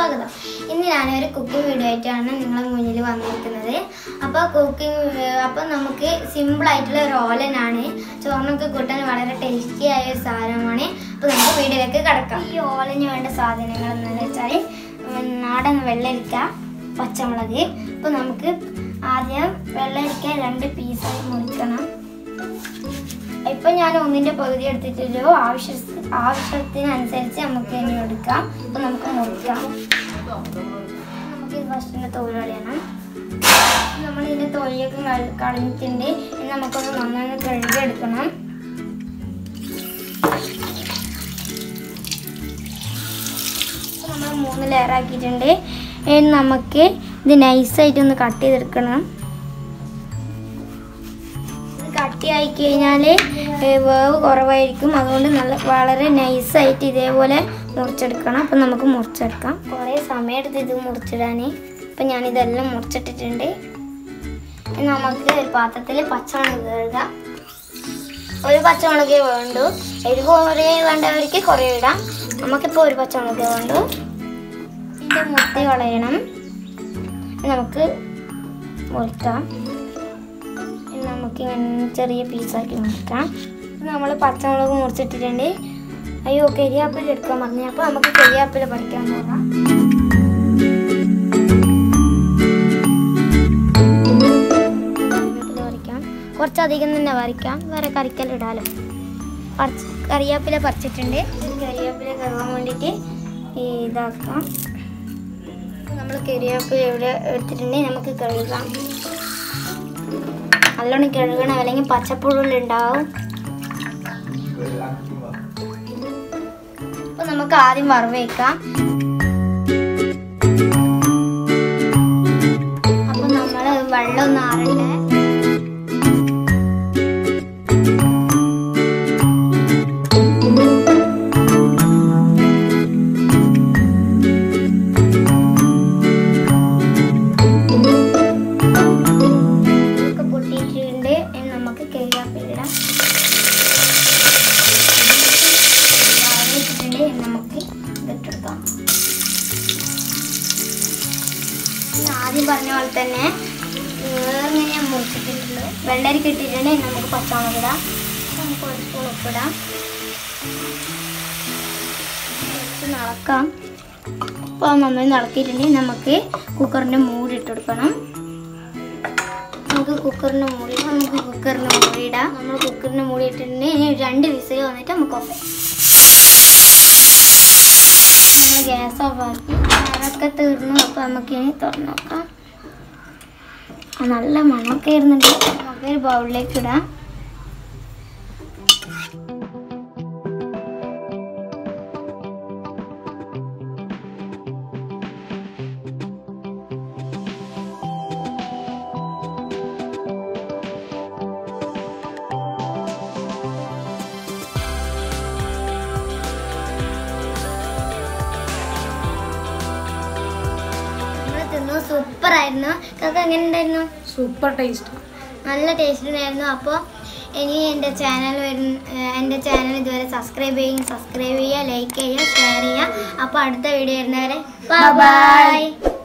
സ്വാഗതം ഇന്ന് ഞാനൊരു കുക്കിംഗ് വീഡിയോ ആയിട്ടാണ് നിങ്ങളെ മുന്നിൽ വന്നിരിക്കുന്നത് അപ്പോൾ കുക്കിംഗ് അപ്പോൾ നമുക്ക് സിമ്പിൾ ആയിട്ടുള്ള ഒരു ഓലനാണ് ചോറിനൊക്കെ കൂട്ടാൻ വളരെ ടേസ്റ്റി ആയ ഒരു സാധനമാണ് അപ്പോൾ നമുക്ക് വീഡിയോയിലേക്ക് കിടക്കാം ഈ ഓലന് വേണ്ട സാധനങ്ങൾ എന്താണെന്ന് വെച്ചാൽ ഉം, നാടൻ വെള്ളരിക്ക പച്ചമുളക് അപ്പോൾ നമുക്ക് ആദ്യം വെള്ളരിക്ക രണ്ട് പീസായി മുറിക്കണം ഇപ്പൊ ഞാൻ ഒന്നിന്റെ പകുതി എടുത്തിട്ടുള്ളൂ ആവശ്യ ആവശ്യത്തിനനുസരിച്ച് നമുക്ക് ഇനി എടുക്കാം അപ്പൊ നമുക്ക് മുറിക്കാം നമുക്ക് ഇത് ഫസ്റ്റിന്റെ തോല് കളയണം നമ്മൾ ഇതിന്റെ തൊലിയൊക്കെ കള- കളഞ്ഞിട്ടുണ്ട് ഇനി നമുക്കൊന്ന് നന്നായി കഴുകി എടുക്കണം നമ്മൾ മൂന്ന് ലെയർ ആക്കിയിട്ടുണ്ട് ഇനി നമുക്ക് ഇത് നൈസായിട്ട് ഒന്ന് കട്ട് ചെയ്തെടുക്കണം ഇത് കട്ടിയായി കഴിഞ്ഞാൽ വേവ് കുറവായിരിക്കും അതുകൊണ്ട് നല്ല വളരെ നൈസായിട്ട് ഇതേപോലെ മുറിച്ചെടുക്കണം അപ്പം നമുക്ക് മുറിച്ചെടുക്കാം കുറേ സമയം എടുത്ത് ഇത് മുറിച്ചിടാൻ അപ്പം ഞാനിതെല്ലാം മുറിച്ചിട്ടിട്ടുണ്ട് ഇനി നമുക്ക് ഒരു പാത്രത്തിൽ പച്ചമുളക് കഴുകാം ഒരു പച്ചമുളകേ വേണ്ടു എരിവ് കുറേ വേണ്ടവർക്ക് കുറേ ഇടാം നമുക്കിപ്പോൾ ഒരു പച്ചമുളകേ വേണ്ടു ഇതിൻ്റെ മുട്ട കളയണം ഇനി നമുക്ക് മുറിക്കാം ഇനി നമുക്ക് ഇങ്ങനെ ചെറിയ പീസാക്കി മുറിക്കാം നമ്മൾ പച്ചമുളക് മുറിച്ചിട്ടിട്ടുണ്ട് അയ്യോ കരിയാപ്പില എടുക്കാൻ പറഞ്ഞു അപ്പോൾ നമുക്ക് കരിയാപ്പില പറിക്കാൻ പോകാം കരിവേപ്പില പറിക്കാം കുറച്ചധികം തന്നെ പറിക്കാം വേറെ കറിക്കലിടാലോ പറിച്ച് കറിവേപ്പില പറിച്ചിട്ടുണ്ട് കരിവേപ്പില കറുവാൻ വേണ്ടിയിട്ട് ഇതാക്കാം നമ്മൾ കരിവേപ്പില ഇവിടെ എടുത്തിട്ടുണ്ടെങ്കിൽ നമുക്ക് കഴുകാം നല്ലോണം കഴുകണം അല്ലെങ്കിൽ പച്ചപ്പുഴുണ്ടാവും അപ്പൊ നമുക്ക് ആദ്യം വറവ് വെക്കാം അപ്പൊ നമ്മള് വെള്ളം ഒന്ന് ആറണ്ടേ ഒക്കെ പൊട്ടിയിട്ടുണ്ട് ഇനി നമുക്ക് കരിയാപ്പിലിടാം വെച്ചിട്ടുണ്ട് ഇനി നമുക്ക് ഇതിട്ടെടുക്കാം ഇനി ആദ്യം പറഞ്ഞ പോലെ തന്നെ വേറെ ഞാൻ മുറിച്ചിട്ടുള്ളൂ വെള്ളരി കിട്ടിയിട്ടുണ്ട് ഇനി നമുക്ക് പച്ചമുളക് ഇടാം അപ്പൊ നമുക്ക് ഒരു സ്പൂൺ ഉപ്പിടാം കുറച്ച് നടക്കാം അപ്പോൾ നന്നായി നടക്കിയിട്ടുണ്ടെങ്കിൽ നമുക്ക് കുക്കറിൻ്റെ മൂടി ഇട്ട് കൊടുക്കണം നമുക്ക് കുക്കറിന് മൂടി നമുക്ക് കുക്കറിന് മൂടി ഇടാം നമ്മൾ കുക്കറിന് മൂടി ഇട്ടിട്ടുണ്ടെങ്കിൽ ഇനി രണ്ട് വിസിൽ വന്നിട്ട് നമുക്ക് ഓഫ് നമ്മൾ ഗ്യാസ് ഓഫ് ആക്കി അതൊക്കെ തീർന്നു അപ്പോൾ നമുക്ക് ഇനി തുറന്നു നോക്കാം ആ, നല്ല മണമൊക്കെ ഇരുന്നുണ്ട് നമുക്കൊരു ബൗളിലേക്ക് ഇടാം നമ്മൾ തിന്നു സൂപ്പർ ആയിരുന്നു കാക്ക എങ്ങനെ ഉണ്ടായിരുന്നു സൂപ്പർ ടേസ്റ്റ് നല്ല ടേസ്റ്റ് ഉണ്ടായിരുന്നു അപ്പോൾ ഇനി എൻ്റെ ചാനൽ വരുന്ന എൻ്റെ ചാനൽ ഇതുവരെ സബ്സ്ക്രൈബ് ചെയ്യും സബ്സ്ക്രൈബ് ചെയ്യുക ലൈക്ക് ചെയ്യുക ഷെയർ ചെയ്യുക അപ്പോൾ അടുത്ത വീഡിയോ വരുന്നവരെ ബൈ